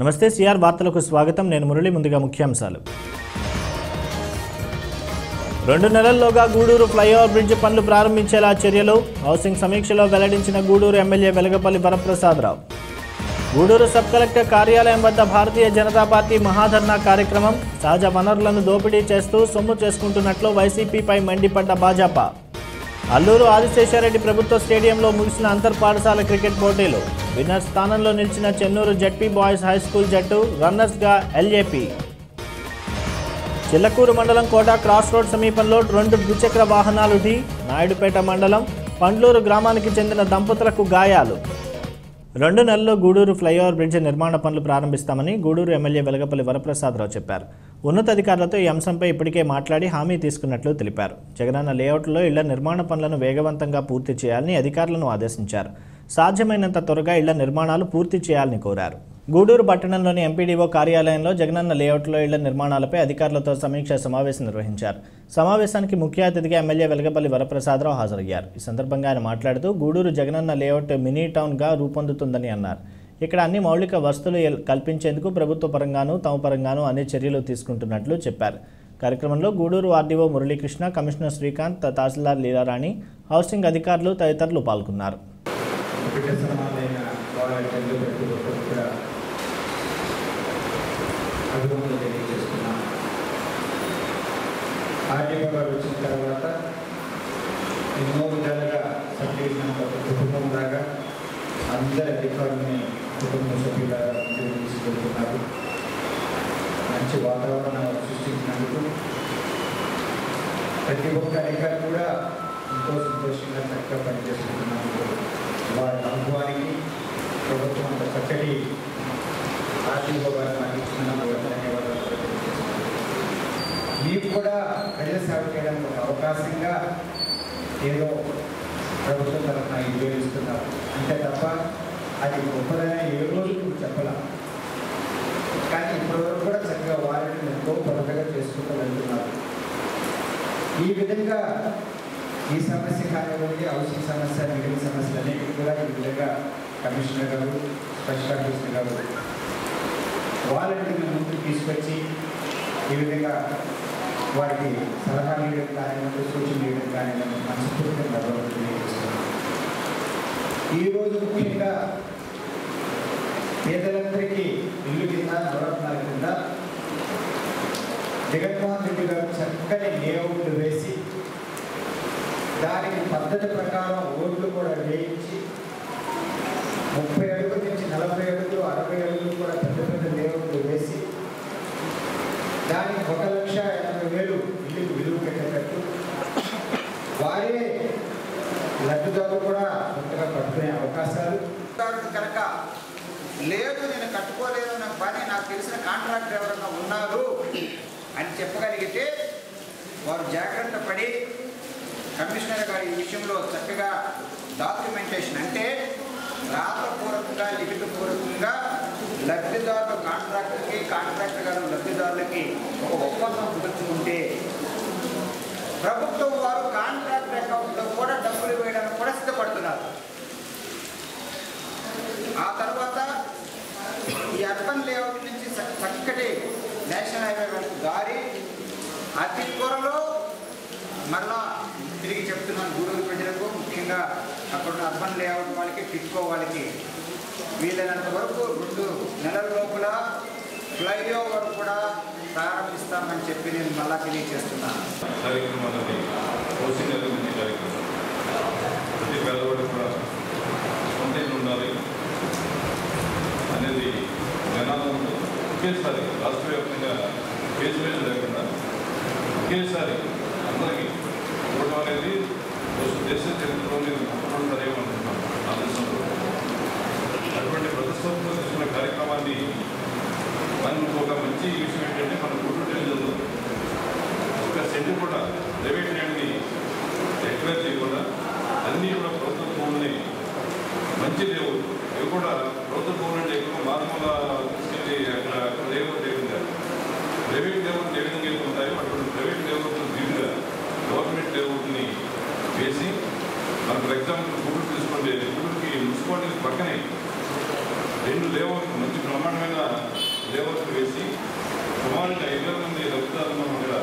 నమస్తే సిఆర్ వార్తలకు స్వాగతం నేను మురళి ముందుగా ముఖ్యాంశాలు రెండు నెలల్లోగా గూడూరు ఫ్లైఓవర్ బ్రిడ్జ్ పనులు ప్రారంభించేలా చర్యలు హౌసింగ్ సమీక్షలో వెల్లడించిన Gudur MLA Velagapalli Varaprasadarao Gudur sub collector కార్యాలయం వద్ద భారతీయ జనతా పార్టీ మహాధర్నా కార్యక్రమం సహజ వనరులను దోపిడీ చేస్తూ సొమ్ము చేసుకుంటున్నట్లు వైసీపీపై మండిపడ్డ భాజపా అల్లూరు ఆదిశేషారెడ్డి ప్రభుత్వ స్టేడియంలో ముగిసిన అంతర్ పాఠశాల క్రికెట్ పోటీలు విన్నర్ స్థానంలో నిలిచిన Chennur ZP boys high school జట్టు రన్నర్స్గా ఎల్ఏపీ చిల్లకూరు మండలం కోట క్రాస్ రోడ్ సమీపంలో రెండు ద్విచక్ర వాహనాలు ఢీ నాయుడుపేట మండలం పండ్లూరు గ్రామానికి చెందిన దంపతులకు గాయాలు రెండు నెలల్లో గూడూరు ఫ్లైఓవర్ బ్రిడ్జ్ నిర్మాణ పనులు ప్రారంభిస్తామని గూడూరు ఎమ్మెల్యే వెలగపల్లి వరప్రసాదరావు చెప్పారు ఉన్నతాధికారులతో ఈ అంశంపై ఇప్పటికే మాట్లాడి హామీ తీసుకున్నట్లు తెలిపారు జగనన్న లేఅవుట్లో ఇళ్ల నిర్మాణ పనులను వేగవంతంగా పూర్తి చేయాలని అధికారులను ఆదేశించారు సాధ్యమైనంత త్వరగా ఇళ్ల నిర్మాణాలు పూర్తి చేయాలని కోరారు గూడూరు పట్టణంలోని ఎంపీడీఓ కార్యాలయంలో జగనన్న లేఅవుట్లో ఇళ్ల నిర్మాణాలపై అధికారులతో సమీక్ష సమావేశం నిర్వహించారు సమావేశానికి ముఖ్య అతిథిగా ఎమ్మెల్యే వెలగపల్లి వరప్రసాదరావు హాజరయ్యారు ఈ సందర్భంగా ఆయన మాట్లాడుతూ గూడూరు జగనన్న లేఅవుట్ మినీ టౌన్గా రూపొందుతుందని అన్నారు ఇక్కడ అన్ని మౌలిక వసతులు ఎల్- కల్పించేందుకు ప్రభుత్వ పరంగాను తమ పరంగాను అన్ని చర్యలు తీసుకుంటున్నట్లు చెప్పారు కార్యక్రమంలో గూడూరు ఆర్డీఓ మురళీకృష్ణ కమిషనర్ శ్రీకాంత్ తహసీల్దార్ లీలారాణి హౌసింగ్ అధికారులు తదితరులు పాల్గొన్నారు బిడ్డ సమానమైన వాలంటీర్లు ప్రతి ఒక్కరు కూడా అభివృద్ధి తెలియజేస్తున్నాం ఆర్డీఓ గారు వచ్చిన తర్వాత ఎన్నో విధాలుగా సబ్డివిజన్ ఒక కుటుంబం లాగా అందరి అధికారులని కుటుంబ సభ్యులాగా ముందుకు తీసుకెళ్తున్నారు మంచి వాతావరణం సృష్టించినందుకు ప్రతి ఒక్క అధికారి కూడా ఎంతో సంతోషంగా చక్కగా పనిచేస్తున్నందుకు వారి అనుభవానికి ప్రభుత్వం అంత చక్కటి ఆశీర్వాదాన్ని అందిస్తున్నందుకు ధన్యవాదాలు తెలియజేస్తున్నాను. మీకు కూడా ప్రజల సేవ చేయడానికి ఒక అవకాశంగా ఏదో ప్రభుత్వం తరఫున ఉపయోగిస్తున్నారు అంతే తప్ప అది గొప్పదనే ఏ రోజు నువ్వు చెప్పలేం కానీ ఇప్పటివరకు కూడా చక్కగా వారిని ఎంతో పొరపగా చేసుకుంటూ వెళ్తున్నారు ఈ విధంగా ఈ సమస్య కానివ్వండి హౌసింగ్ సమస్య మిగిలిన సమస్యలు అనేవి కూడా ఈ విధంగా కమిషనర్ గారు స్పెషల్ ఆఫీసర్ గారు వాలంటీర్ని ముందుకు తీసుకొచ్చి ఈ విధంగా వారికి సలహాలు ఇవ్వడం కానివ్వండి సూచనలు ఇవ్వడం కానివ్వండి మనస్ఫూర్తిగా గౌరవం తెలియజేస్తున్నాను ఈరోజు ముఖ్యంగా పేదలందరికీ ఇల్లు కింద నవరత్నాల కింద జగన్మోహన్ రెడ్డి గారు చక్కని లేఅవుట్లు వేసి దానికి పద్ధతి ప్రకారం ఓట్లు కూడా వేయించి ముప్పై అడుగుల నుంచి నలభై అడుగులు అరవై అడుగులు కూడా పెద్ద పెద్ద లేఅవుట్లు వేసి దానికి ఒక లక్ష ఎనభై వేలు ఇల్లుకు విలువ పెట్టేటట్టు వారే లబ్ధిదారులు కూడా కొత్తగా పట్టుకునే అవకాశాలు కారణం కనుక లేదు నేను కట్టుకోలేను నా పని నాకు తెలిసిన కాంట్రాక్టర్ ఎవరైనా ఉన్నారు అని చెప్పగలిగితే వారు జాగ్రత్త పడి కమిషనర్ గారు ఈ విషయంలో చక్కగా డాక్యుమెంటేషన్ అంటే రాతపూర్వకంగా లిఖితపూర్వకంగా లబ్ధిదారుల కాంట్రాక్టర్కి కాంట్రాక్టర్ గారు లబ్ధిదారులకి ఒక ఒప్పందం కుదుర్చుకుంటే ప్రభుత్వం వారు కాంట్రాక్ట్ అకౌంట్లో కూడా డబ్బులు వేయడానికి కూడా సిద్ధపడుతున్నారు ఆ తర్వాత ఈ అర్బన్ లేఅవుట్ నుంచి చ- చక్కటి నేషనల్ హైవే వరకు దారి అతి త్వరలో మరలా తిరిగి చెప్తున్నాను గూడూరు ప్రజలకు ముఖ్యంగా అక్కడున్న అర్బన్ లేఅవుట్ వాళ్ళకి టిట్కో వాళ్ళకి వీలైనంత వరకు రెండు నెలల లోపల ఫ్లైఓవర్ కూడా ప్రారంభిస్తామని చెప్పి నేను మళ్ళా తెలియజేస్తున్నాను కార్యక్రమాలని హౌసింగ్ అభివృద్ధి కార్యక్రమం ప్రతి పేదవాడు కూడా సొంత ఇల్లు ఉండాలి అనేది నినాదంతో ఒకేసారి రాష్ట్ర వ్యాప్తంగా కేసు వేలు లేకుండా ఒకేసారి అందరికీ ఇవ్వడం అనేది దేశ- దేశ చరిత్రలోని మొట్టమొదటిసారేమనుకుంటున్నాను నా దేశంలో అటువంటి ప్రతిష్టంతో తీసుకున్న కార్యక్రమాన్ని మనకు ఒక మంచి విషయం ఏంటంటే మన గుంటూరు జిల్లాలో ఒక సెంటు కూడా ప్రైవేట్ ల్యాండ్ని ఎక్వైర్ చేయకుండా అన్నీ కూడా ప్రభుత్వ భూముల్ని మంచి లేవు ఇవి కూడా ప్రభుత్వ భూములు అంటే ఎక్కువ మారుమూల తీసుకెళ్ళి అక్కడ అక్కడ లేవు లేకుండా ప్రైవేట్ లేఅవుట్ ఏ విధంగా ఉంటాయో అటువంటి ప్రైవేట్ లేఅవుట్ దీనిగా గవర్నమెంట్ లేఅవుట్ని వేసి మనకు ఫర్ ఎగ్జాంపుల్ గుడ్డు తీసుకోండి గుడ్డుకి మున్సిపాలిటీ పక్కనే రెండు లేఅవుట్ మంచి బ్రహ్మాండమైన లేబర్స్ వేసి సుమారుగా ఐదు వేల మంది లబ్ధిదారులను మనం ఇక్కడ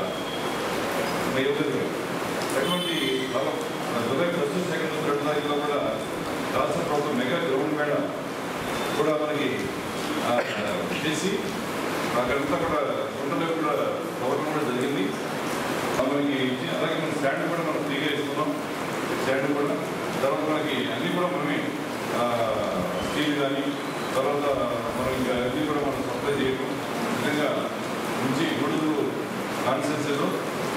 ఇవ్వలేదు అటువంటి బలం జూలై ఫస్ట్ సెకండ్ రెండు తారీఖులో కూడా రాష్ట్ర ప్రభుత్వం మెగా గ్రౌండ్ మేళ కూడా మనకి ఆ, చేసి అక్కడంతా కూడా గుంటలో కూడా గవర్నమెంట్ కూడా జరిగింది ఆ, మనకి ఇచ్చి అలాగే మన స్టాండ్ కూడా మనం ఫ్రీగా ఇస్తున్నాం స్టాండ్ కూడా తర్వాత మనకి అన్నీ కూడా మనమే ఆ, స్టీల్ కానీ తర్వాత మనం ఇంకా అన్నీ కూడా మనం సప్లై చేయడం నిజంగా మంచి గూడూరు కాన్స్టెన్సీలో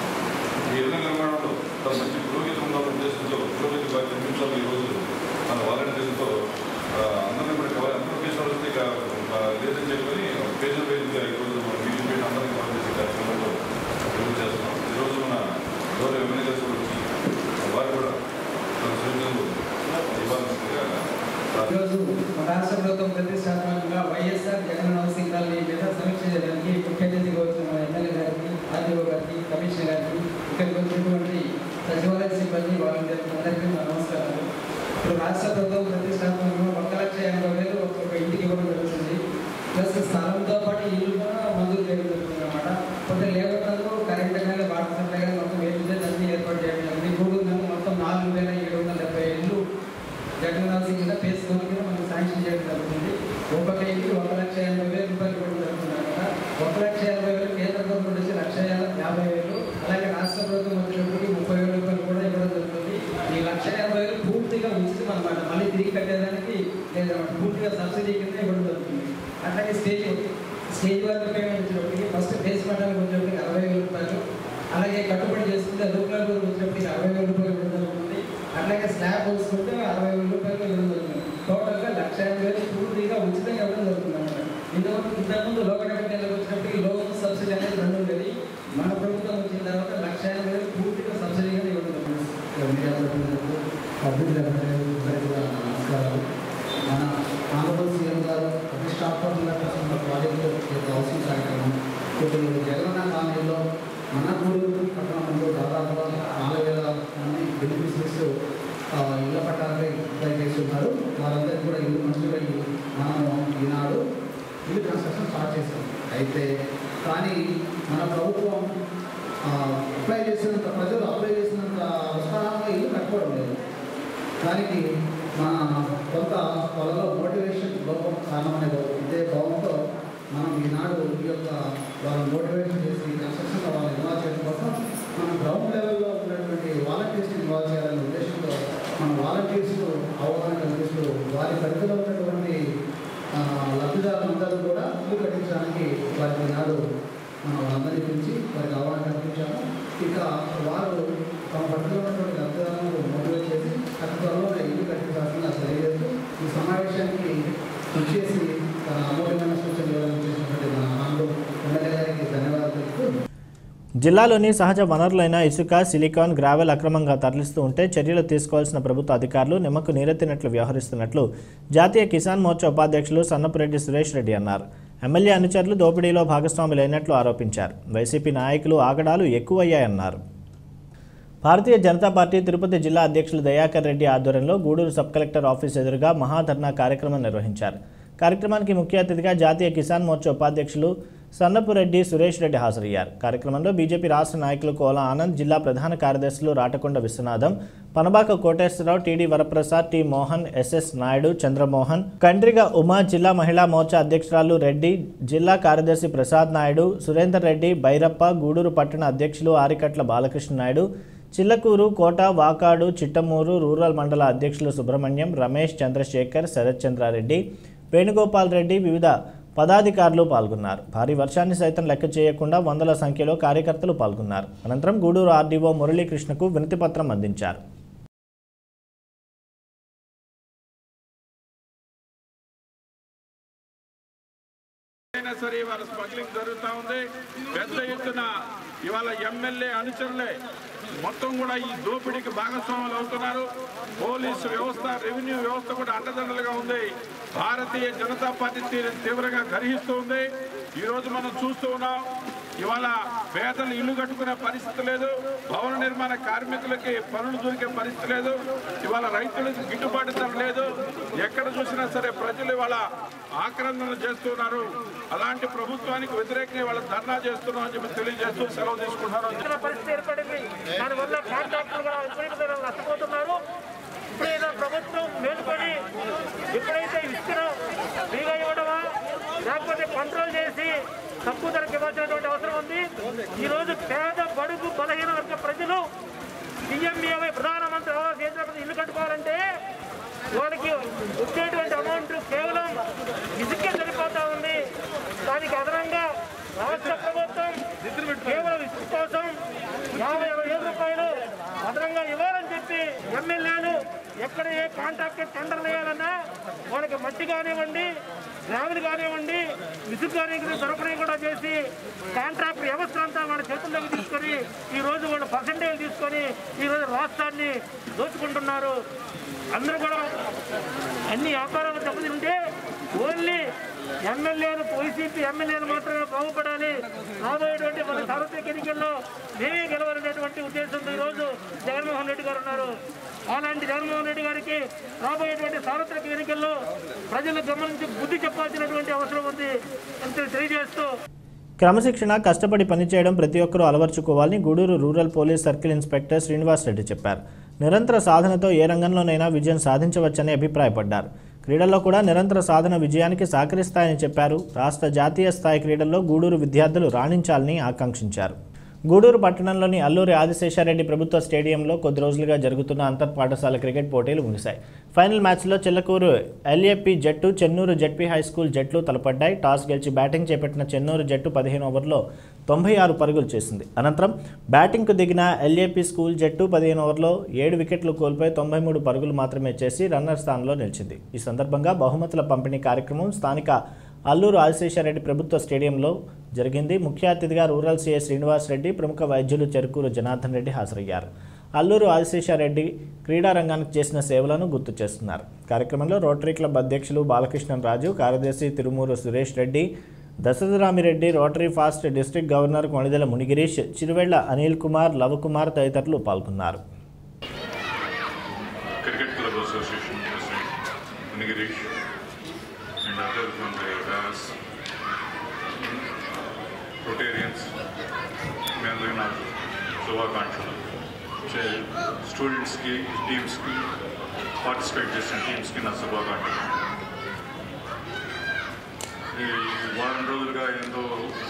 ఈ ఇళ్ల నిర్మాణంలో తన మంచి పురోగతి ఉండాలనే ఉద్దేశంతో పురోగతి బాగా నిర్మించాలి ఈరోజు మన వాలంటీర్లతో అందరినీ కూడా కవర్ అందరూ పేషెంట్ వస్తే ఇక ఆ, లేదని చెప్పని పేషెంట్ వైద్యుగా ఈరోజు మన మీటింగ్ పెట్టి అందరినీ కవర్ చేసే కార్యక్రమంలో అభివృద్ధి చేస్తున్నాం ఈరోజు మన గౌరవ ఎమ్మెల్యే గారు కూడా వచ్చి వారు కూడా తన సూచనలు ఇవ్వాల్సిందిగా ఈరోజు మన రాష్ట్ర ప్రభుత్వం ప్రతిష్టాత్మకంగా వైఎస్ఆర్ జగన్ హౌసింగ్ కాలనీ మీద సమీక్ష చేయడానికి ముఖ్య అతిథిగా వచ్చిన మన ఎమ్మెల్యే గారికి ఆర్డీఓ గారికి కమిషనర్ గారికి ఇక్కడికి వచ్చినటువంటి సచివాలయ సిబ్బంది వాలంటీర్లకు అందరికీ నా నమస్కారాలు ఇప్పుడు రాష్ట్ర ప్రభుత్వం ప్రతిష్టాత్మకంగా ఒక లక్ష ఎనభై వేలు ఒక్కొక్క ఇంటికి ఇవ్వడం జరుగుతుంది ప్లస్ స్థలంతో పాటు ఇల్లు కూడా మంజూరు చేయడం జరుగుతుంది అనమాట కొంచెం లేబర్లకు కరెంట్ కానీ వాటర్ సప్లై కానీ మొత్తం ఏ విధంగా అన్ని ఏర్పాటు చేయడం జరిగింది గూడూరు మొత్తం నాలుగు వేల ఏడు వందల డెబ్బై ఇల్లు జగన్ సింగ్ కింద ఫేస్ వన్ కింద మనం శాంక్షన్ చేయడం జరుగుతుంది ఒక్కొక్క ఇంటికి ఒక లక్ష ఎనభై వేలు రూపాయలు ఇవ్వడం జరుగుతుంది అనమాట ఒక లక్ష ఎనభై వేలు కేంద్ర గవర్నమెంట్ వచ్చి లక్ష యాభై వేలు అలాగే రాష్ట్ర ప్రభుత్వం వచ్చినప్పటికి ముప్పై వేల రూపాయలు కూడా ఇవ్వడం జరుగుతుంది ఈ లక్ష ఎనభై వేలు పూర్తిగా ఉచితం అనమాట మళ్ళీ తిరిగి కట్టేదానికి లేదన్నమాట పూర్తిగా సబ్సిడీ కింద ఇవ్వడం జరుగుతుంది అట్లాగే స్టేజ్ స్టేజ్ వరకు పేమెంట్ వచ్చినప్పటికి ఫస్ట్ బేస్ మండలం వచ్చినప్పటికి అరవై వేల రూపాయలు అలాగే కట్టుబడి చేసుకుంటే రూపాయల వచ్చినప్పటికి అరవై వేల రూపాయలు ఇవ్వడం జరుగుతుంది అట్లాగే స్లాబ్ పోసుకుంటే అరవై వేల రూపాయలు ఇవ్వడం జరుగుతుంది టోటల్గా లక్ష యాభై వేలు పూర్తిగా ఉచితంగా ఇవ్వడం జరుగుతుంది అనమాట ఇంతవరకు ఇంతకుముందు లోకల్ నెలకు వచ్చినప్పటికి లోన్ సబ్సిడీ అనేది రెండు ఉండేది మన ప్రభుత్వం వచ్చిన తర్వాత లక్ష యాభై వేలు పూర్తిగా సబ్సిడీగా ఇవ్వడం జరుగుతుంది మీడియా ప్రతినిధులకు పబ్లిక్ కూడా నమస్కారాలు మన ఆంధ్రప్రదేశ్ సీఎం గారు ప్రతిష్టాత్మకంగా చేస్తున్న ప్రాజెక్టు యొక్క హౌసింగ్ కార్యక్రమం ఇప్పుడు జగనన్న కాలనీలో మన గూడూరు పట్టణంలో దాదాపుగా నాలుగు వేల మంది బెనిఫిషరీస్ ఇళ్ల పట్టాలపై అప్లై చేసి ఉన్నారు వారందరికీ కూడా ఇల్లు మంజూరయ్యి మనము ఈనాడు ఇల్లు కన్స్ట్రక్షన్ స్టార్ట్ చేసాం అయితే కానీ మన ప్రభుత్వం ఆ, అప్లై చేసినంత ప్రజలు అప్లై చేసినంత ఉత్సాహంగా ఇల్లు కట్టుకోవడం లేదు దానికి మన కొంత వాళ్ళలో మోటివేషన్ లోపం కారణమనే ఇదే భావంతో మనం ఈనాడు ఈ యొక్క వాళ్ళని మోటివేషన్ చేసి కన్స్ట్రక్షన్లో వాళ్ళని ఇన్వాల్వ్ చేయడం కోసం మనం గ్రౌండ్ లెవెల్లో ఉన్నటువంటి వాలంటీర్స్ని ఇన్వాల్వ్ చేయాలనే ఉద్దేశంతో మన వాలంటీర్స్ అవగాహన కల్పిస్తూ వారి పరిధిలో ఉన్నటువంటి ఆ, లబ్ధిదారులందరూ కూడా ఇల్లు కట్టించడానికి వారికి ఈనాడు మనం వాళ్ళందరినీ పిలిచి వారికి అవగాహన కల్పించాము ఇక వారు తమ పట్టులో ఉన్నటువంటి లబ్ధిదారులను మోటివేట్ చేసి అతి త్వరలో ఇల్లు కట్టించాల్సిందిగా తెలియజేస్తూ ఈ సమావేశానికి కృషి చేసి తన అమూల్యమైన సూచనలు ఇవ్వడానికి చేసినటువంటి మన ఆంధ్ర ఎమ్మెల్యే గారికి ధన్యవాదాలు తెలుపుతూ జిల్లాలోని సహజ వనరులైన ఇసుక సిలికాన్ గ్రావెల్ అక్రమంగా తరలిస్తూ ఉంటే చర్యలు తీసుకోవాల్సిన ప్రభుత్వ అధికారులు నిమ్మకు నీరెత్తినట్లు వ్యవహరిస్తున్నట్లు జాతీయ కిసాన్ మోర్చా ఉపాధ్యక్షులు సన్నపురెడ్డి సురేష్ రెడ్డి అన్నారు ఎమ్మెల్యే అనుచరులు దోపిడీలో భాగస్వాములైనట్లు ఆరోపించారు వైసీపీ నాయకులు ఆగడాలు ఎక్కువయ్యాయన్నారు భారతీయ జనతా పార్టీ తిరుపతి జిల్లా అధ్యక్షులు దయాకర్ రెడ్డి ఆధ్వర్యంలో గూడూరు సబ్ కలెక్టర్ ఆఫీస్ ఎదురుగా మహాధర్నా కార్యక్రమం నిర్వహించారు కార్యక్రమానికి ముఖ్య అతిథిగా జాతీయ కిసాన్ మోర్చా ఉపాధ్యక్షులు సన్నపురెడ్డి సురేష్ రెడ్డి హాజరయ్యారు కార్యక్రమంలో బీజేపీ రాష్ట్ర నాయకులు కోల ఆనంద్ జిల్లా ప్రధాన కార్యదర్శులు Ratakonda Viswanatham Panabaka Koteswararao TD Varaprasad T Mohan SS Naidu Chandramohan Kandriga Uma జిల్లా మహిళా మోర్చా అధ్యక్షురాలు రెడ్డి జిల్లా కార్యదర్శి ప్రసాద్ నాయుడు సురేందర్ రెడ్డి బైరప్ప గూడూరు పట్టణ అధ్యక్షులు ఆరికట్ల బాలకృష్ణ నాయుడు చిల్లకూరు కోట వాకాడు చిట్టమూరు రూరల్ మండల అధ్యక్షులు సుబ్రహ్మణ్యం రమేష్ చంద్రశేఖర్ శరత్ చంద్రారెడ్డి వేణుగోపాల్ రెడ్డి వివిధ పదాధికారులు పాల్గొన్నారు భారీ వర్షాన్ని సైతం లెక్క చేయకుండా వందల సంఖ్యలో కార్యకర్తలు పాల్గొన్నారు అనంతరం గూడూరు ఆర్డీఓ మురళీకృష్ణకు వినతిపత్రం అందించారు అయినా సరే ఇవాళ స్మగ్లింగ్ జరుగుతూ ఉంది పెద్ద ఎత్తున ఇవాళ ఎమ్మెల్యే అనుచరులే మొత్తం కూడా ఈ దోపిడీకి భాగస్వాములు అవుతున్నారు పోలీసు వ్యవస్థ రెవెన్యూ వ్యవస్థ కూడా అండదండలుగా ఉంది భారతీయ జనతా పార్టీ తీవ్ర- తీవ్రంగా గర్హిస్తూ ఉంది ఈ రోజు మనం చూస్తూ ఉన్నాం ఇవాళ పేదలు ఇల్లు కట్టుకునే పరిస్థితి లేదు భవన నిర్మాణ కార్మికులకి పనులు దొరికే పరిస్థితి లేదు ఇవాళ రైతులకు గిట్టుబాటు ధర లేదు ఎక్కడ చూసినా సరే ప్రజలు ఇవాళ ఆక్రందన చేస్తున్నారు అలాంటి ప్రభుత్వానికి వ్యతిరేకంగా ఇవాళ ధర్నా చేస్తున్నాం అని చెప్పి తెలియజేస్తూ సెలవు తీసుకుంటున్నాను ఇతర పరిస్థితి ఏర్పడింది దానివల్ల కాంట్రాక్టులు కూడా విపరీతంగా నష్టపోతున్నారు ఇప్పుడు ఏదో ప్రభుత్వం మేలుకొని ఎప్పుడైతే ఇసుకను ఫ్రీగా ఇవ్వడమా లేకపోతే కంట్రోల్ చేసి తక్కువ ధరకు ఇవ్వాల్సినటువంటి అవసరం ఉంది ఈరోజు పేద బడుగు బలహీన వర్గ ప్రజలు పిఎంఈవై ప్రధానమంత్రి ఆవాస్ యోజన ఇల్లు కట్టుకోవాలంటే వాళ్ళకి వచ్చేటువంటి అమౌంట్ కేవలం ఇసుకే సరిపోతా ఉంది దానికి అదనంగా రాష్ట్ర ప్రభుత్వం కేవలం ఇసుక కోసం యాభై అరవై వేల రూపాయలు అదనంగా ఇవ్వాలని చెప్పి ఎమ్మెల్యేలు ఎక్కడ ఏ కాంట్రాక్ట్ టెండర్లు వేయాలన్నా వాళ్ళకి మట్టి కానివ్వండి గ్రావెల్ కానివ్వండి ఇసుక కానివ్వండి సరఫరా కూడా చేసి కాంట్రాక్ట్ వ్యవస్థ అంతా వాళ్ళ చేతుల్లోకి తీసుకొని ఈ రోజు వాళ్ళు పర్సంటేజ్ తీసుకొని ఈ రోజు రాష్ట్రాన్ని దోచుకుంటున్నారు అందరూ కూడా అన్ని వ్యాపారాలు దెబ్బతింటే ఓన్లీ ఎమ్మెల్యేలు వైసీపీ ఎమ్మెల్యేలు మాత్రమే బాగుపడాలి రాబోయేటువంటి మన సార్వత్రిక ఎన్నికల్లో మేమే గెలవాలనేటువంటి ఉద్దేశంతో ఈరోజు జగన్మోహన్ రెడ్డి గారు ఉన్నారు అలాంటి జగన్మోహన్ రెడ్డి గారికి రాబోయేటువంటి సార్వత్రిక ఎన్నికల్లో ప్రజలు గమనించి బుద్ధి చెప్పాల్సినటువంటి అవసరం ఉంది అని తెలియజేస్తూ క్రమశిక్షణ కష్టపడి పనిచేయడం ప్రతి ఒక్కరూ అలవర్చుకోవాలని Gudur rural police circle inspector Srinivas Reddy చెప్పారు నిరంతర సాధనతో ఏ రంగంలోనైనా విజయం సాధించవచ్చని అభిప్రాయపడ్డారు క్రీడల్లో కూడా నిరంతర సాధన విజయానికి సహకరిస్తాయని చెప్పారు రాష్ట్ర జాతీయ స్థాయి క్రీడల్లో గూడూరు విద్యార్థులు రాణించాలని ఆకాంక్షించారు గూడూరు పట్టణంలోని అల్లూరి ఆదిశేషారెడ్డి ప్రభుత్వ స్టేడియంలో కొద్ది రోజులుగా జరుగుతున్న అంతర్ పాఠశాల క్రికెట్ పోటీలు ముగిశాయి ఫైనల్ మ్యాచ్లో చిల్లకూరు ఎల్ఏపి జట్టు చెన్నూరు జెడ్పీ హై స్కూల్ జట్లు తలపడ్డాయి టాస్ గెలిచి బ్యాటింగ్ చేపట్టిన చెన్నూరు జట్టు పదిహేను ఓవర్లో తొంభై ఆరు పరుగులు చేసింది అనంతరం బ్యాటింగ్కు దిగిన ఎల్ఏపి స్కూల్ జట్టు పదిహేను ఓవర్లో ఏడు వికెట్లు కోల్పోయి తొంభై మూడు పరుగులు మాత్రమే చేసి రన్నర్ స్థానంలో నిలిచింది ఈ సందర్భంగా బహుమతుల పంపిణీ కార్యక్రమం స్థానిక అల్లూరు ఆదిశేషారెడ్డి ప్రభుత్వ స్టేడియంలో జరిగింది ముఖ్య అతిథిగా రూరల్ సీఏ శ్రీనివాస్ రెడ్డి ప్రముఖ వైద్యులు చెరుకూరు జనార్దన్ రెడ్డి హాజరయ్యారు అల్లూరు ఆదిశేషారెడ్డి క్రీడా రంగానికి చేసిన సేవలను గుర్తు చేస్తున్నారు కార్యక్రమంలో రోటరీ క్లబ్ అధ్యక్షులు బాలకృష్ణన్ రాజు కార్యదర్శి Tirumuru Suresh Reddy Dasaratharamireddy rotary past district governor Konidela Munigirish Chiruvella Anil Kumar Lavakumar తదితరులు పాల్గొన్నారు Cricket Club Association President Nigirish and others from the dais, Rotarians, మీ అందరికీ నా శుభాకాంక్షలు స్టూడెంట్స్కి టీమ్స్కి పార్టిసిపేట్ చేసిన టీమ్స్కి నా శుభాకాంక్షలు ఈ వారం రోజులుగా ఎంతో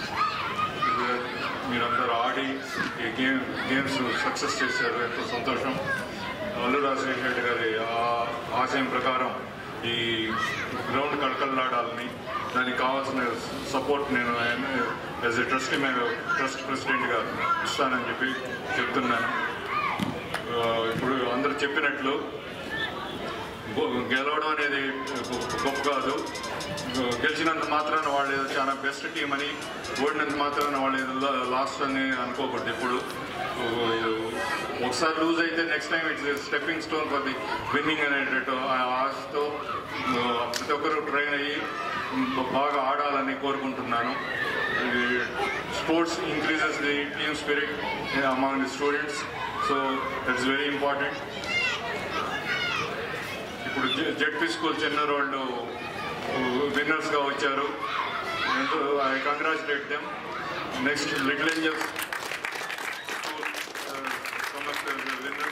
మీరందరూ ఆడి ఈ గేమ్ గేమ్స్ సక్సెస్ చేశారు ఎంతో సంతోషం అల్లు రాజశేఖర్ గారి ఆ- ఆశయం ప్రకారం ఈ గ్రౌండ్ కడకల్లాడాలని దానికి కావాల్సిన సపోర్ట్ నేను యాజ్ ఎ ట్రస్ట్ మేము ట్రస్ట్ ప్రెసిడెంట్గా ఇస్తానని చెప్పి చెప్తున్నాను ఆ, ఇప్పుడు అందరూ చెప్పినట్లు గొ- గెలవడం అనేది గొప్ప గొప్ప కాదు గెలిచినంత మాత్రాన వాళ్ళు ఏదో చాలా బెస్ట్ టీం అని ఓడినంత మాత్రాన వాళ్ళు ఏదో లాస్ట్ అని అనుకోకూడదు ఇప్పుడు ఒకసారి లూజ్ అయితే next time it's stepping stone for the winning అనేటట్టు ఆ ఆశతో ఆ, ప్రతి ఒక్కరు ట్రైన్ అయ్యి బాగా ఆడాలని కోరుకుంటున్నాను sports increases the team spirit among the students so that's very important ఇప్పుడు జెడ్పీ స్కూల్ చెన్నూరు వాళ్ళు విన్నర్స్గా వచ్చారు I congratulate them next little angels winner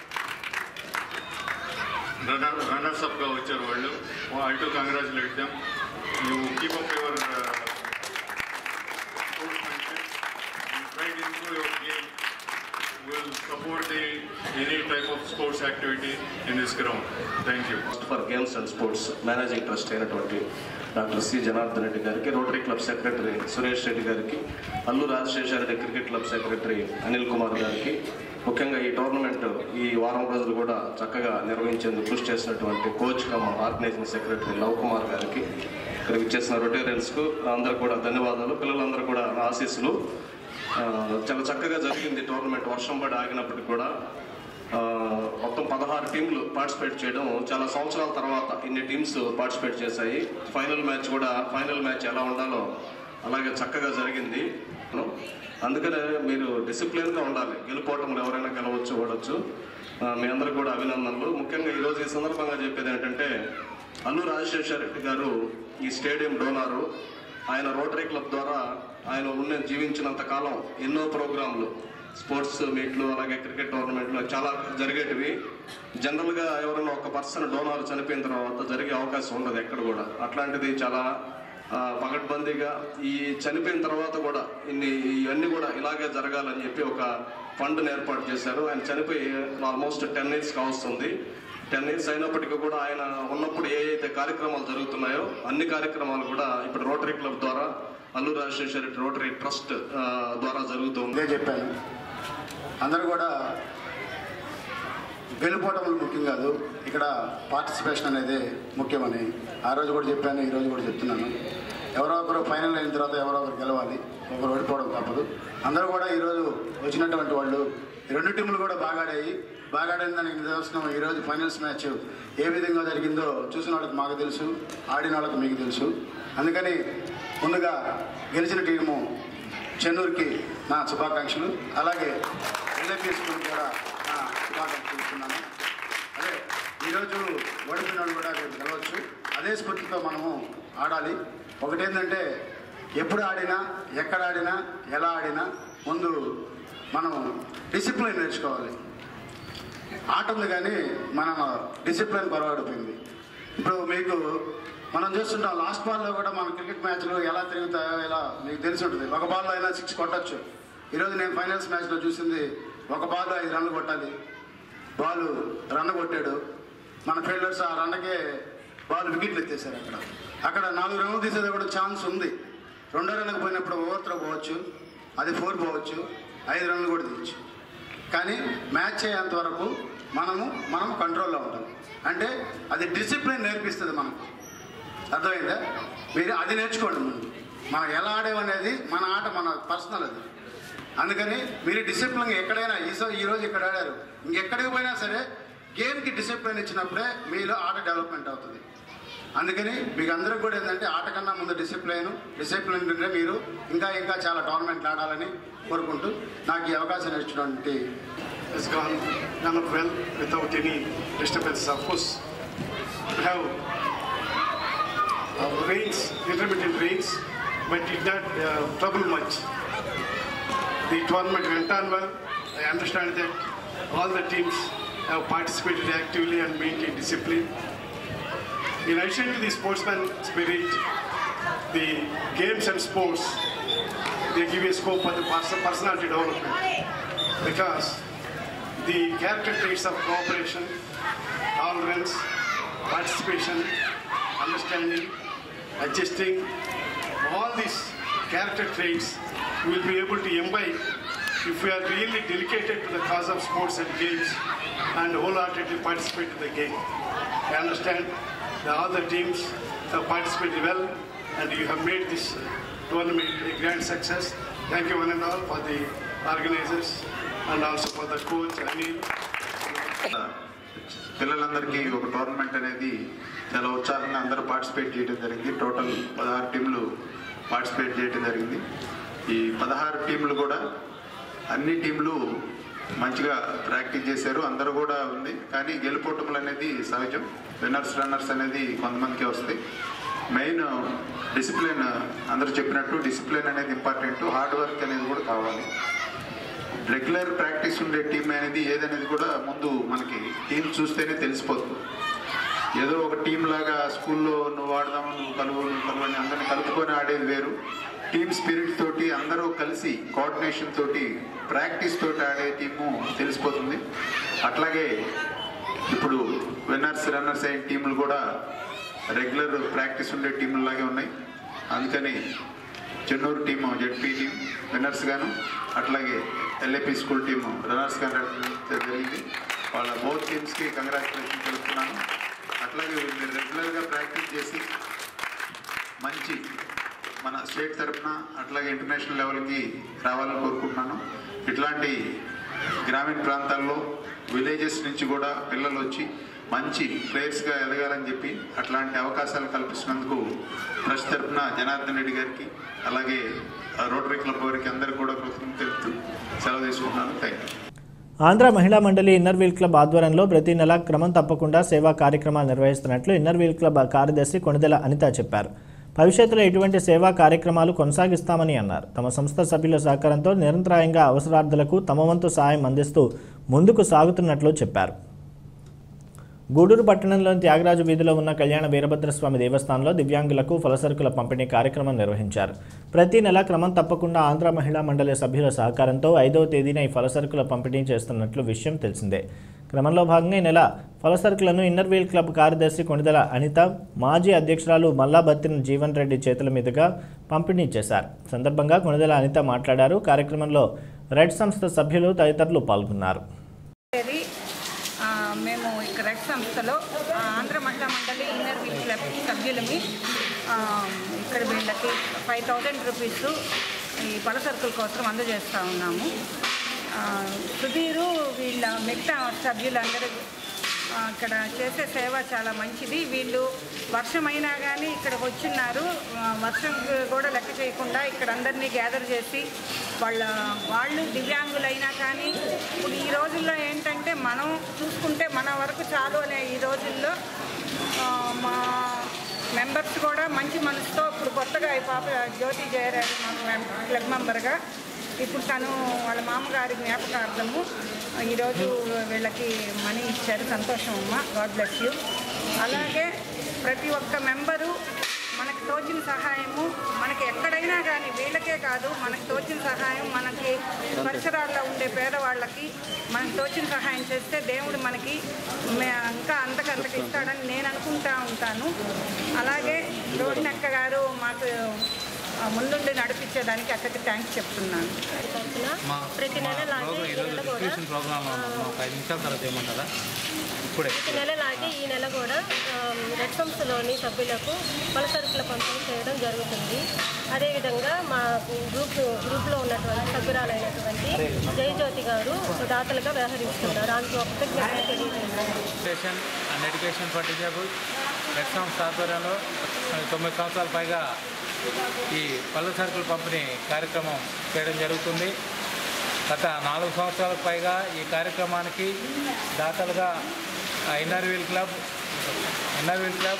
runner runners అప్గా వచ్చారు వాళ్ళు I to congratulate them you keep up your sportsmanship try to improve your game will support the any type of sports activity in this ground. Thank you. For games and sports managing trust అయినటువంటి doctor C Janardhan Reddy గారికి rotary club secretary Suresh Reddy గారికి Allu Rajasekhara Reddy cricket club secretary Anil Kumar గారికి ముఖ్యంగా ఈ tournament ఈ వారం రోజులు కూడా చక్కగా నిర్వహించేందుకు కృషి చేసినటువంటి coach cum organizing secretary Lav Kumar గారికి ఇక్కడ ఇచ్చేసిన రొటేరియన్స్కు అందరూ కూడా ధన్యవాదాలు పిల్లలందరూ కూడా నా ఆశీస్సులు ఆ, చాలా చక్కగా జరిగింది టోర్నమెంట్ వర్షం పడి ఆగినప్పటికీ కూడా ఆ, మొత్తం పదహారు టీంలు పార్టిసిపేట్ చేయడం చాలా సంవత్సరాల తర్వాత ఇన్ని టీమ్స్ పార్టిసిపేట్ చేశాయి ఫైనల్ మ్యాచ్ కూడా ఫైనల్ మ్యాచ్ ఎలా ఉండాలో అలాగే చక్కగా జరిగింది అందుకనే మీరు డిసిప్లిన్గా ఉండాలి గెలుపోవటంలో ఎవరైనా గెలవచ్చు ఓడవచ్చు ఆ, మీ అందరికి కూడా అభినందనలు ముఖ్యంగా ఈరోజు ఈ సందర్భంగా చెప్పేది ఏంటంటే అల్లు రాజశేఖర్ రెడ్డి గారు ఈ స్టేడియం డోనారు ఆయన రోటరీ క్లబ్ ద్వారా ఆయన ఉన్న జీవించినంత కాలం ఎన్నో ప్రోగ్రాంలు స్పోర్ట్స్ మీట్లు అలాగే క్రికెట్ టోర్నమెంట్లు చాలా జరిగేటివి జనరల్గా ఎవరైనా ఒక పర్సన్ డోనార్ చనిపోయిన తర్వాత జరిగే అవకాశం ఉండదు ఎక్కడ కూడా అట్లాంటిది చాలా ఆ, పగడ్బందీగా ఈ చనిపోయిన తర్వాత కూడా ఇన్ని ఇవన్నీ కూడా ఇలాగే జరగాలని చెప్పి ఒక ఫండ్ని ఏర్పాటు చేశారు ఆయన చనిపోయి ఆల్మోస్ట్ టెన్ ఇయర్స్ కావస్తుంది టెన్ ఇయర్స్ అయినప్పటికీ కూడా ఆయన ఉన్నప్పుడు ఏ అయితే కార్యక్రమాలు జరుగుతున్నాయో అన్ని కార్యక్రమాలు కూడా ఇప్పుడు రోటరీ క్లబ్ ద్వారా అల్లు రాజశేఖర రెడ్డి రోటరీ ట్రస్ట్ ఆ, ద్వారా జరుగుతుంది ఇదే చెప్పాను అందరూ కూడా గెలుపోవటం ముఖ్యం కాదు ఇక్కడ పార్టిసిపేషన్ అనేది ముఖ్యమని ఆ రోజు కూడా చెప్పాను ఈ రోజు కూడా చెప్తున్నాను ఎవరో ఒకరు ఫైనల్ అయిన తర్వాత ఎవరో ఒకరు గెలవాలి ఒకరు ఓడిపోవడం తప్పదు అందరూ కూడా ఈరోజు వచ్చినటువంటి వాళ్ళు ఈ రెండు టీములు కూడా బాగా ఆడాయి బాగా ఆడిన దానికి నిదర్శనం ఈరోజు ఫైనల్స్ మ్యాచ్ ఏ విధంగా జరిగిందో చూసిన వాళ్ళకి మాకు తెలుసు ఆడిన వాళ్ళకి మీకు తెలుసు అందుకని ముందుగా గెలిచిన టీము చెన్నూరుకి నా శుభాకాంక్షలు అలాగే ఎల్ఐపి స్కూల్ కూడా నా శుభాకాంక్షలు ఇస్తున్నాను అదే ఈరోజు ఓడిపోయిన వాళ్ళు కూడా రేపు గెలవచ్చు అదే స్ఫూర్తితో మనము ఆడాలి ఒకటేంటంటే ఎప్పుడు ఆడినా ఎక్కడ ఆడినా ఎలా ఆడినా ముందు మనం డిసిప్లిన్ నేర్చుకోవాలి ఆట ఉంది కానీ మన డిసిప్లిన్ పొరబడిపోయింది ఇప్పుడు మీకు మనం చూస్తుంటాం లాస్ట్ బాల్లో కూడా మన క్రికెట్ మ్యాచ్లు ఎలా తిరుగుతాయో ఎలా మీకు తెలిసి ఉంటుంది ఒక బాల్లో అయినా సిక్స్ కొట్టచ్చు ఈరోజు నేను ఫైనల్స్ మ్యాచ్లో చూసింది ఒక బాల్ ఐదు రన్లు కొట్టాలి బాల్ రన్ కొట్టాడు మన ఫీల్డర్స్ ఆ రన్కే బాల్ వికెట్లు ఎత్తేసారు అక్కడ అక్కడ నాలుగు రన్లు తీసేది కూడా ఛాన్స్ ఉంది రెండో రన్కి పోయినప్పుడు ఓవర్ త్రో పోవచ్చు అది ఫోర్ పోవచ్చు ఐదు రన్లు కూడా తీయచ్చు కానీ మ్యాచ్ అయ్యేంత వరకు మనము మనం కంట్రోల్లో ఉంటాం అంటే అది డిసిప్లిన్ నేర్పిస్తుంది మనకు అర్థమైందా మీరు అది నేర్చుకోండి ముందు మనం ఎలా ఆడేమనేది మన ఆట మన పర్సనల్ అది అందుకని మీరు డిసిప్లిన్ ఎక్కడైనా ఈ సో- ఈ రోజు ఇక్కడ ఆడారు ఇంకెక్కడికి పోయినా సరే గేమ్కి డిసిప్లిన్ ఇచ్చినప్పుడే మీలో ఆట డెవలప్మెంట్ అవుతుంది అందుకని మీకు అందరికి కూడా ఏంటంటే ఆట కన్నా ముందు డిసిప్లిన్ డిసిప్లిన్ ఉంటే మీరు ఇంకా ఇంకా చాలా టోర్నమెంట్లు ఆడాలని కోరుకుంటూ నాకు ఈ అవకాశం ఇచ్చినటువంటి has gone none of well without any disturbances. Of course, we have uh, rains, intermittent rains, but did not uh, trouble much. The tournament went on well. I understand that all the teams have participated actively and maintained discipline. In addition to the sportsman spirit, the games and sports, they give a scope for the pers- personality development because the character traits of cooperation, tolerance, participation, understanding, adjusting, all these character traits we will be able to imbibe if we are really dedicated to the cause of sports and games and wholeheartedly participate in the game. I understand that all the teams have participated well and you have made this tournament a grand success. Thank you one and all for the organizers and also for the coach Anil. పిల్లలందరికీ ఒక tournament అనేది చాలా ఉత్సాహంగా అందరూ participate చేయడం జరిగింది total పదహారు టీంలు పార్టిసిపేట్ చేయడం జరిగింది ఈ పదహారు టీంలు కూడా అన్ని టీంలు మంచిగా ప్రాక్టీస్ చేశారు అందరూ కూడా ఉంది కానీ గెలుపోటములు అనేది సహజం విన్నర్స్ రన్నర్స్ అనేది కొంతమందికి వస్తాయి మెయిన్ డిసిప్లిన్ అందరూ చెప్పినట్టు డిసిప్లిన్ అనేది ఇంపార్టెంట్ హార్డ్ వర్క్ అనేది కూడా కావాలి రెగ్యులర్ ప్రాక్టీస్ ఉండే టీం అనేది ఏదనేది కూడా ముందు మనకి టీం చూస్తేనే తెలిసిపోతుంది ఏదో ఒక టీం లాగా స్కూల్లో నువ్వు ఆడదాము నువ్వు కలువు నువ్వు కలువు అని అందరిని కలుపుకొని ఆడేది వేరు టీమ్ స్పిరిట్ తోటి అందరూ కలిసి కోఆర్డినేషన్ తోటి ప్రాక్టీస్ తోటి ఆడే టీము తెలిసిపోతుంది అట్లాగే ఇప్పుడు విన్నర్స్ రన్నర్స్ అయిన టీంలు కూడా రెగ్యులర్ ప్రాక్టీస్ ఉండే టీంలాగే ఉన్నాయి అందుకని Chennur team ZP team winners గాను అట్లాగే ఎల్ఏపి స్కూల్ టీము రన్నర్స్ గాను జరిగింది వాళ్ళ బోత్ టీమ్స్కి కంగ్రాచులేషన్ తెలుపుతున్నాను అట్లాగే మీరు రెగ్యులర్గా ప్రాక్టీస్ చేసి మంచి మన స్టేట్ తరఫున అట్లాగే ఇంటర్నేషనల్ లెవెల్కి రావాలని కోరుకుంటున్నాను ఇట్లాంటి గ్రామీణ ప్రాంతాల్లో విలేజెస్ నుంచి కూడా పిల్లలు వచ్చి మంచి ప్లేయర్స్గా ఎదగాలని చెప్పి అట్లాంటి అవకాశాలు కల్పిస్తున్నందుకు ట్రస్ట్ తరఫున జనార్దన్ రెడ్డి గారికి అలాగే ఆ, రోటరీ క్లబ్ వారికి అందరికీ కూడా కృతజ్ఞతలు తెలుపుతూ సెలవు తీసుకుంటున్నాను థ్యాంక్ యూ ఆంధ్ర మహిళా మండలి ఇన్నర్ వీల్ క్లబ్ ఆధ్వర్యంలో ప్రతి నెల క్రమం తప్పకుండా సేవా కార్యక్రమాలు నిర్వహిస్తున్నట్లు ఇన్నర్ వీల్ క్లబ్ కార్యదర్శి కొణిదెల అనిత చెప్పారు భవిష్యత్తులో ఇటువంటి సేవా కార్యక్రమాలు కొనసాగిస్తామని అన్నారు తమ సంస్థ సభ్యుల సహకారంతో నిరంతరాయంగా అవసరార్థులకు తమ వంతు సాయం అందిస్తూ ముందుకు సాగుతున్నట్లు చెప్పారు గూడూరు పట్టణంలోని త్యాగరాజు వీధిలో ఉన్న కళ్యాణ వీరభద్రస్వామి దేవస్థానంలో దివ్యాంగులకు ఫలసరుకుల పంపిణీ కార్యక్రమం నిర్వహించారు ప్రతి నెల క్రమం తప్పకుండా ఆంధ్ర మహిళా మండలి సభ్యుల సహకారంతో ఐదవ తేదీన ఈ ఫలసరుకుల పంపిణీ చేస్తున్నట్లు విషయం తెలిసిందే క్రమంలో భాగంగా ఈ నెల ఫలసరుకులను ఇన్నర్ వీల్ క్లబ్ కార్యదర్శి కొణిదల అనిత మాజీ అధ్యక్షురాలు మల్లాబత్తిన జీవన్ రెడ్డి చేతుల మీదుగా పంపిణీ చేశారు సందర్భంగా కొణిదల అనిత మాట్లాడారు కార్యక్రమంలో రెడ్ సంస్థ సభ్యులు తదితరులు పాల్గొన్నారు ఇది ఆ, మేము ఇక్కడ రెడ్ సంస్థలో ఆ, ఆంధ్ర మహిళా మండలి ఇన్నర్ వీల్ క్లబ్ సభ్యులమి ఆ, ఇక్కడ వీళ్ళకి ఫైవ్ థౌజండ్ రూపీస్ ఈ పల సరుకుల కోసం అందజేస్తూ ఉన్నాము ఆ, సుధీరు వీళ్ళ మిగతా సభ్యులందరూ ఆ, ఇక్కడ చేసే సేవ చాలా మంచిది వీళ్ళు వర్షమైనా కానీ ఇక్కడికి వచ్చిన్నారు ఆ, వర్షం కూడా లెక్క చేయకుండా ఇక్కడ అందరినీ గ్యాదర్ చేసి వాళ్ళ వాళ్ళు దివ్యాంగులైనా కానీ ఇప్పుడు ఈ రోజుల్లో ఏంటంటే మనం చూసుకుంటే మన వరకు చాలు అనే ఈ రోజుల్లో ఆ, మా మెంబర్స్ కూడా మంచి మనసుతో ఇప్పుడు కొత్తగా ఈ పాప జ్యోతి జయరాజు మాకు మెం- క్లబ్ మెంబర్గా ఇప్పుడు తను వాళ్ళ మామగారి జ్ఞాపకార్థము ఈరోజు వీళ్ళకి మనీ ఇచ్చారు సంతోషం అమ్మ గాడ్ బ్లెస్ యూ అలాగే ప్రతి ఒక్క మెంబరు మనకి తోచిన సహాయము మనకి ఎక్కడైనా కానీ వీళ్ళకే కాదు మనకి తోచిన సహాయం మనకి పరిసరాల్లో ఉండే పేదవాళ్ళకి మనకి తోచిన సహాయం చేస్తే దేవుడు మనకి మే- ఇంకా అంతకంతకు ఇస్తాడని నేను అనుకుంటా ఉంటాను అలాగే రోహిణక్క గారు మాకు ఆ, ముందుండి నడిపించేదానికి అక్కడికి థ్యాంక్స్ చెప్తున్నాను ప్రతి నెల లాగే ఈ నెల కూడా ప్రోగ్రామ్ ఒక ఐదు నిమిషాల తర్వాత చేయమంటారా ఇప్పుడే ప్రతి నెల లాగే ఈ నెల కూడా ఆమ్, రెడ్ సంస్థలోని సభ్యులకు పలసరుకుల పంపిణీ చేయడం జరుగుతుంది అదేవిధంగా మా గ్రూప్ గ్రూప్లో ఉన్నటువంటి సభ్యురాలైనటువంటి జయజ్యోతి గారు దాతలుగా వ్యవహరిస్తున్నారు అందుకు ఒక కృతజ్ఞతలు తెలియజేస్తున్నాను education and education for disabled red సంస్థ ఆధ్వర్యంలో తొమ్మిది సంవత్సరాల పైగా ఈ పళ్ళు సరుకుల పంపిణీ కార్యక్రమం చేయడం జరుగుతుంది గత నాలుగు సంవత్సరాలకు పైగా ఈ కార్యక్రమానికి దాతలుగా ఆ, inner wheel club inner wheel club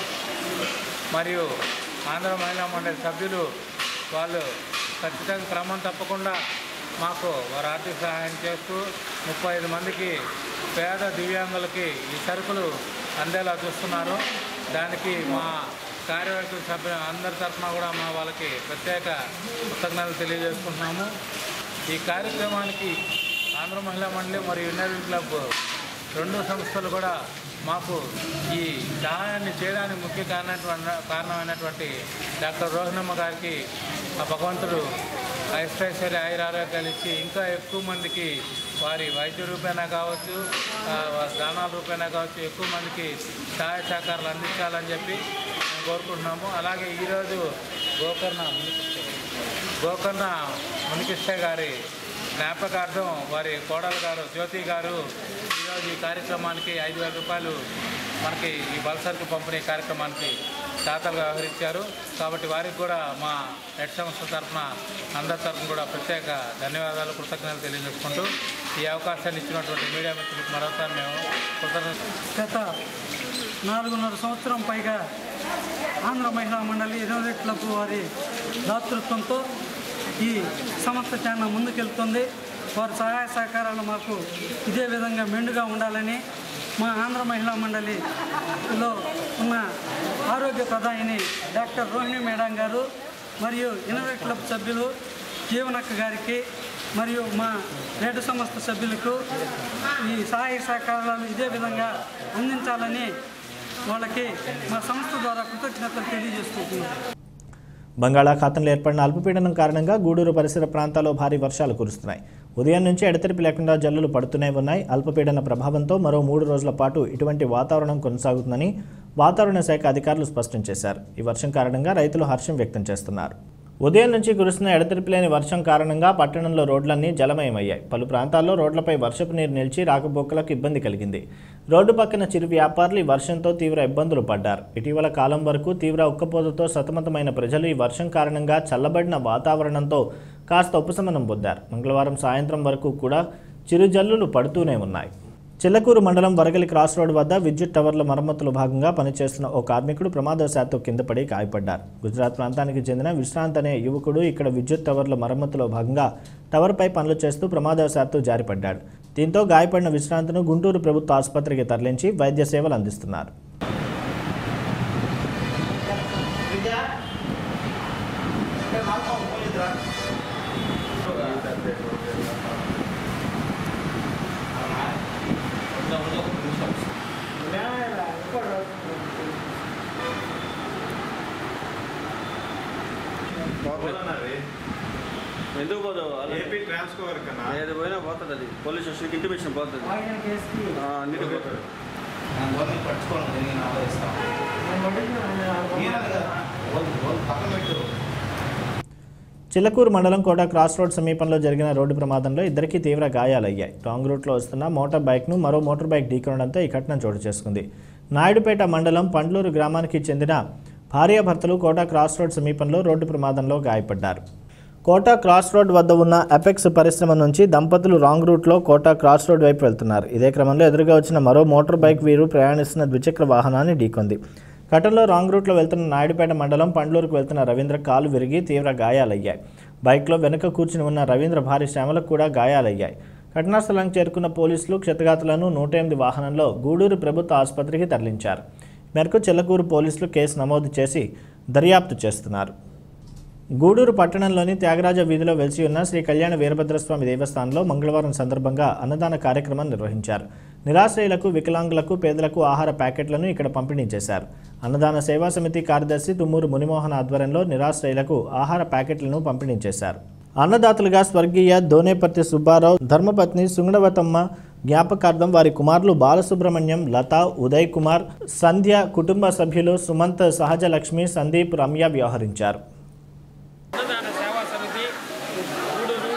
మరియు ఆంధ్ర మహిళా మండలి సభ్యులు వాళ్ళు ఖచ్చితంగా క్రమం తప్పకుండా మాకు వారు ఆర్థిక సహాయం చేస్తూ ముప్పై ఐదు మందికి పేద దివ్యాంగులకి ఈ సరుకులు అందేలా చూస్తున్నారు దానికి మా కార్యవర్గ సభ్యులు అందరి తరఫున కూడా మా వాళ్ళకి ప్రత్యేక కృతజ్ఞతలు తెలియజేసుకుంటున్నాము ఈ కార్యక్రమానికి ఆంధ్ర మహిళా మండలి మరియు యునైటెడ్ క్లబ్ రెండు సంస్థలు కూడా మాకు ఈ సహాయాన్ని చేయడానికి ముఖ్య కారణటువంటి కారణమైనటువంటి డాక్టర్ రోహిణమ్మ గారికి ఆ భగవంతుడు ఐశ్వర్య ఆయురారోగ్యాలు ఇచ్చి ఇంకా ఎక్కువ మందికి వారి వైద్య రూపేణా కావచ్చు ఆ, వారి దానాల రూపేణా కావచ్చు ఎక్కువ మందికి సహాయ సహకారాలు అందించాలని చెప్పి మేము కోరుకుంటున్నాము అలాగే ఈరోజు గోకర్ణ గోకర్ణ మునికృష్ణ గారి జ్ఞాపకార్థం వారి కోడలు గారు జ్యోతి గారు ఈరోజు ఈ కార్యక్రమానికి ఐదు వేల రూపాయలు మనకి ఈ బలసరుకు పంపిణీ కార్యక్రమానికి దాతలుగా వ్యవహరించారు కాబట్టి వారికి కూడా మా నెట్ సంస్థ తరఫున అందరి తరఫున కూడా ప్రత్యేక ధన్యవాదాలు కృతజ్ఞతలు తెలియజేసుకుంటూ ఈ అవకాశాన్ని ఇచ్చినటువంటి మీడియా మిత్రులకు మరోసారి మేము కృతజ్ఞతలు గత నాలుగున్నర సంవత్సరం పైగా ఆంధ్ర మహిళా మండలి ఇరవై క్లబ్ వారి దాతృత్వంతో ఈ సంస్థ చాలా ముందుకెళ్తుంది వారి సహాయ సహకారాలు మాకు ఇదే విధంగా మెండుగా ఉండాలని మా ఆంధ్ర మహిళా మండలిలో ఉన్న ఆరోగ్య ప్రధాని డాక్టర్ రోహిణి మేడం గారు మరియు ఇన్నోవేట్ క్లబ్ సభ్యులు జీవనక్క గారికి మరియు మా రేటు సంస్థ సభ్యులకు ఈ సహాయ సహకారాలు ఇదే విధంగా అందించాలని వాళ్ళకి మా సంస్థ ద్వారా కృతజ్ఞతలు తెలియజేసుకుంటున్నాం బంగాళాఖాతంలో ఏర్పడిన అల్పపీడనం కారణంగా గూడూరు పరిసర ప్రాంతాల్లో భారీ వర్షాలు కురుస్తున్నాయి ఉదయం నుంచి ఎడతెరిపి లేకుండా జల్లులు పడుతూనే ఉన్నాయి అల్పపీడన ప్రభావంతో మరో మూడు రోజుల పాటు ఇటువంటి వాతావరణం కొనసాగుతుందని వాతావరణ శాఖ అధికారులు స్పష్టం చేశారు ఈ వర్షం కారణంగా రైతులు హర్షం వ్యక్తం చేస్తున్నారు ఉదయం నుంచి కురుస్తున్న ఎడతెరిపి లేని వర్షం కారణంగా పట్టణంలో రోడ్లన్నీ జలమయమయ్యాయి పలు ప్రాంతాల్లో రోడ్లపై వర్షపు నీరు నిలిచి రాకపోకలకు ఇబ్బంది కలిగింది రోడ్డు పక్కన చిరు వ్యాపారులు ఈ వర్షంతో తీవ్ర ఇబ్బందులు పడ్డారు ఇటీవల కాలం వరకు తీవ్ర ఉక్కపోతతో సతమతమైన ప్రజలు ఈ వర్షం కారణంగా చల్లబడిన వాతావరణంతో కాస్త ఉపశమనం పొందారు మంగళవారం సాయంత్రం వరకు కూడా చిరుజల్లులు పడుతూనే ఉన్నాయి చిల్లకూరు మండలం వరగలి క్రాస్ రోడ్ వద్ద విద్యుత్ టవర్ల మరమ్మతులో భాగంగా పనిచేస్తున్న ఓ కార్మికుడు ప్రమాదవశాత్తు కింద పడి గాయపడ్డారు గుజరాత్ ప్రాంతానికి చెందిన విశ్రాంత్ అనే యువకుడు ఇక్కడ విద్యుత్ టవర్ల మరమ్మతులో భాగంగా టవర్పై పనులు చేస్తూ ప్రమాదవశాత్తు జారిపడ్డాడు దీంతో గాయపడిన విశ్రాంత్ను గుంటూరు ప్రభుత్వ ఆసుపత్రికి తరలించి వైద్య సేవలు అందిస్తున్నారు ఎందుకు పోదు ఏపీ ట్రాన్స్ఫర్ కన్నా ఏది పోయినా పోతుంది అది పోలీస్ స్టేషన్కి ఇంటిమేషన్ పోతుంది ఆ, అన్నిటికీ పోతుంది చిల్లకూరు మండలం కోట క్రాస్ రోడ్ సమీపంలో జరిగిన రోడ్డు ప్రమాదంలో ఇద్దరికి తీవ్ర గాయాలయ్యాయి రాంగ్ రూట్లో వస్తున్న మోటార్ బైక్ను మరో మోటార్ బైక్ ఢీకొనడంతో ఈ ఘటన చోటు చేసుకుంది నాయుడుపేట మండలం పండ్లూరు గ్రామానికి చెందిన భార్యాభర్తలు కోట క్రాస్ రోడ్ సమీపంలో రోడ్డు ప్రమాదంలో గాయపడ్డారు కోటా క్రాస్ రోడ్ వద్ద ఉన్న అపెక్స్ పరిశ్రమ నుంచి దంపతులు రాంగ్ రూట్లో కోటా క్రాస్ రోడ్ వైపు వెళ్తున్నారు ఇదే క్రమంలో ఎదురుగా వచ్చిన మరో మోటార్ బైక్ వీరు ప్రయాణిస్తున్న ద్విచక్ర వాహనాన్ని ఢీకొంది ఘటనలో రాంగ్ రూట్లో వెళ్తున్న నాయుడుపేట మండలం పండ్లూరుకు వెళ్తున్న రవీంద్ర కాలు విరిగి తీవ్ర గాయాలయ్యాయి బైక్లో వెనుక కూర్చుని ఉన్న రవీంద్ర భార్య శ్యామలకు కూడా గాయాలయ్యాయి ఘటనా స్థలానికి చేరుకున్న పోలీసులు క్షతగాతులను నూట ఎనిమిది వాహనంలో గూడూరు ప్రభుత్వ ఆసుపత్రికి తరలించారు ఈ మేరకు చెల్లకూరు పోలీసులు కేసు నమోదు చేసి దర్యాప్తు చేస్తున్నారు గూడూరు పట్టణంలోని త్యాగరాజ వీధిలో వెలిసి ఉన్న శ్రీ కళ్యాణ వీరభద్రస్వామి దేవస్థానంలో మంగళవారం సందర్భంగా అన్నదాన కార్యక్రమం నిర్వహించారు నిరాశ్రయులకు వికలాంగులకు పేదలకు ఆహార ప్యాకెట్లను ఇక్కడ పంపిణీ చేశారు అన్నదాన సేవా సమితి కార్యదర్శి తుమ్మూరు మునిమోహన్ ఆధ్వర్యంలో నిరాశ్రయులకు ఆహార ప్యాకెట్లను పంపిణీ చేశారు అన్నదాతలుగా స్వర్గీయ దోనేపర్తి సుబ్బారావు ధర్మపత్ని సుంగడవతమ్మ జ్ఞాపకార్థం వారి కుమారులు బాలసుబ్రహ్మణ్యం లత ఉదయ్ కుమార్ సంధ్య కుటుంబ సభ్యులు సుమంత్ సహజలక్ష్మి సందీప్ రమ్య వ్యవహరించారు అన్నదాన సేవా సమితి గూడూరు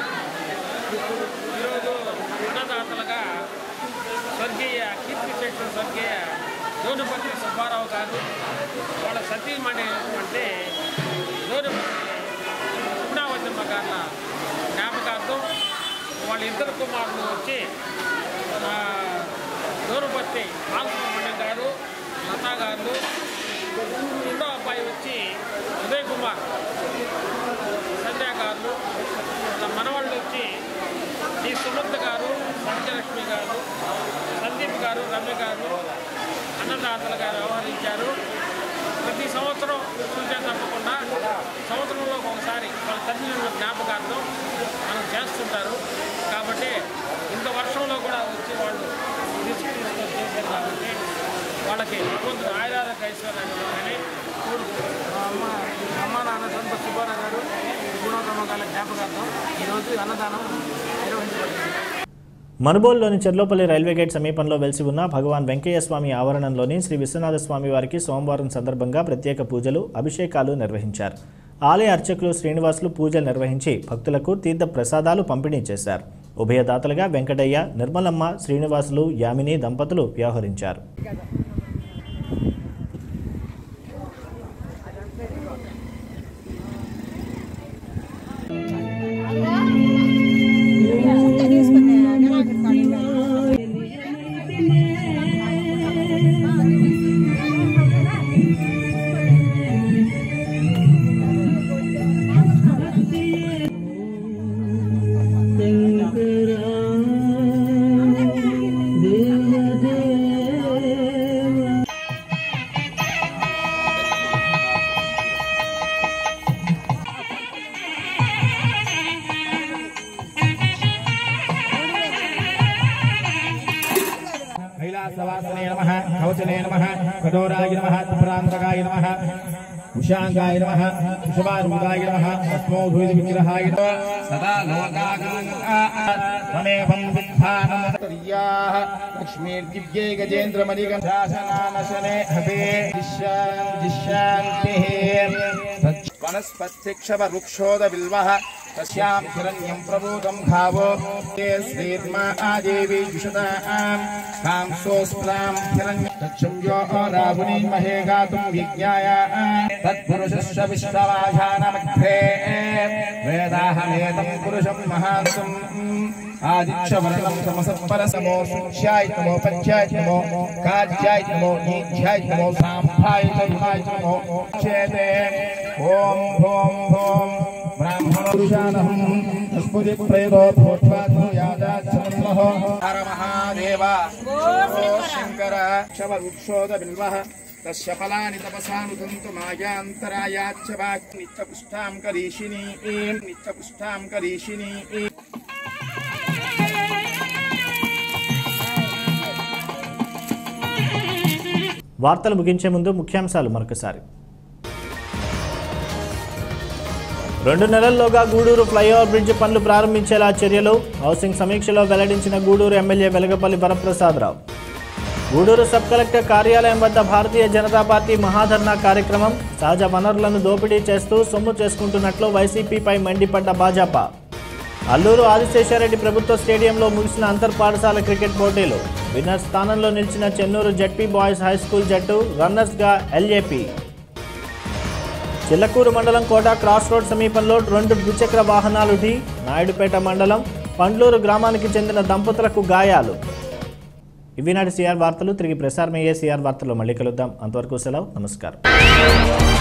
ఈరోజు అన్నదాతలుగా స్వర్గీయ కీర్తి చేసిన స్వర్గీయ దోనుపత్రి సుబ్బారావు గారు వాళ్ళ సతీమణి అంటే దోనుపత్రి సుగుణావతమ్మ గారుల జ్ఞాపకార్థం వాళ్ళ ఇద్దరు కుమారులు వచ్చి ఆ, దోనుపత్రి బాలసుబ్రహ్మణ్యం గారు లతా గారు రెండో అబ్బాయి వచ్చి ఉదయ్ కుమార్ సంధ్యాగారులు వాళ్ళ మనవాళ్ళు వచ్చి డి సుమంత్ గారు సత్యలక్ష్మి గారు సందీప్ గారు రమ్య గారు అన్నదాతలు గారు వ్యవహరించారు ప్రతి సంవత్సరం సూచన తప్పకుండా సంవత్సరంలో ఒకసారి వాళ్ళ తల్లిదండ్రుల జ్ఞాపకార్థం మనం చేస్తుంటారు కాబట్టి ఇంత వర్షంలో కూడా వచ్చి వాళ్ళు తీసుకు తీసుకొని చేశారు కాబట్టి వాళ్ళకి భగవంతుడు ఆయుధాలకు ఐశ్వర్యాన్ని కానీ మా అమ్మ అమ్మ నాన్న సొంత సుబ్బారావు గారు గుణోత్తమ గారి జ్ఞాపకార్థం ఈరోజు అన్నదానం నిర్వహించబడింది మనుబోలులోని చెర్లోపల్లి రైల్వే గేట్ సమీపంలో వెలిసి ఉన్న భగవాన్ వెంకయ్య స్వామి ఆవరణంలోని శ్రీ విశ్వనాథ స్వామి వారికి సోమవారం సందర్భంగా ప్రత్యేక పూజలు అభిషేకాలు నిర్వహించారు ఆలయ అర్చకులు శ్రీనివాసులు పూజలు నిర్వహించి భక్తులకు తీర్థ ప్రసాదాలు పంపిణీ చేశారు ఉభయదాతలుగా వెంకటయ్య నిర్మలమ్మ శ్రీనివాసులు యామిని దంపతులు వ్యవహరించారు कैलासवासने नमः कवचने नमः कठोराय नमः त्रिपुरान्तकाय नमः उषाङ्गाय नमः वृषभारूढाय नमः अस्मौभुजविग्रहाय नमः सदा लोकाकामेवं विद्धानमतर्याः लक्ष्मीर्दिव्ये गजेन्द्रमणिगन्धासनानशने हते जिशान्तिः वनस्पत्यक्षवरुक्षोदबिल्वः तस्यां हिरण्यं प्रबोधं भावो ते श्रीर्मा आदेवी जुषताम् कांसोऽस्त्रां हिरण्य तक्षं यो रावुनी महे गातुं विज्ञाय तत्पुरुषस्य विश्ववाधानमध्ये वेदाहमेतं पुरुषं महान्तम् आदित्यवर्णं समसत्परसमो सूच्याय नमो पञ्चाय नमो काज्याय नमो नीध्याय नमो साम्भाय तरुणाय नमो चेते ॐ भों भों ब्राह्मणपुरुषानहं अस्मदि प्रेतो भूत्वा धूयादाच्छमन्महो हर महादेव शङ्कर शवरुक्षोदबिल्वः तस्य फलानि तपसानुदन्तु मायान्तरायाच्च वाक् नित्यपुष्टां करीषिणी नित्यपुष्टां करीषिणी వార్తలు ముగించే ముందు ముఖ్యాంశాలు మరొకసారి రెండు నెలల్లోగా గూడూరు ఫ్లైఓవర్ బ్రిడ్జ్ పనులు ప్రారంభించేలా చర్యలు హౌసింగ్ సమీక్షలో వెల్లడించిన Gudur MLA Velagapalli Varaprasadarao Gudur sub collector కార్యాలయం వద్ద భారతీయ జనతా పార్టీ మహాధర్నా కార్యక్రమం సహజ వనరులను దోపిడీ చేస్తూ సొమ్ము చేసుకుంటున్నట్లు వైసీపీపై మండిపడ్డ భాజపా అల్లూరు ఆదిశేషారెడ్డి ప్రభుత్వ స్టేడియంలో ముగిసిన అంతర్ పాఠశాల క్రికెట్ పోటీలు విన్నర్ స్థానంలో నిలిచిన Chennur ZP boys high school జట్టు రన్నర్స్గా ఎల్ఏపీ చిల్లకూరు మండలం కోట క్రాస్ రోడ్ సమీపంలో రెండు ద్విచక్ర వాహనాలు ఢీ నాయుడుపేట మండలం పండ్లూరు గ్రామానికి చెందిన దంపతులకు గాయాలు ఇవి నాటి సిఆర్ వార్తలు తిరిగి ప్రసారమయ్యే సిఆర్ వార్తలు మళ్ళీ కలుద్దాం అంతవరకు సెలవు నమస్కారం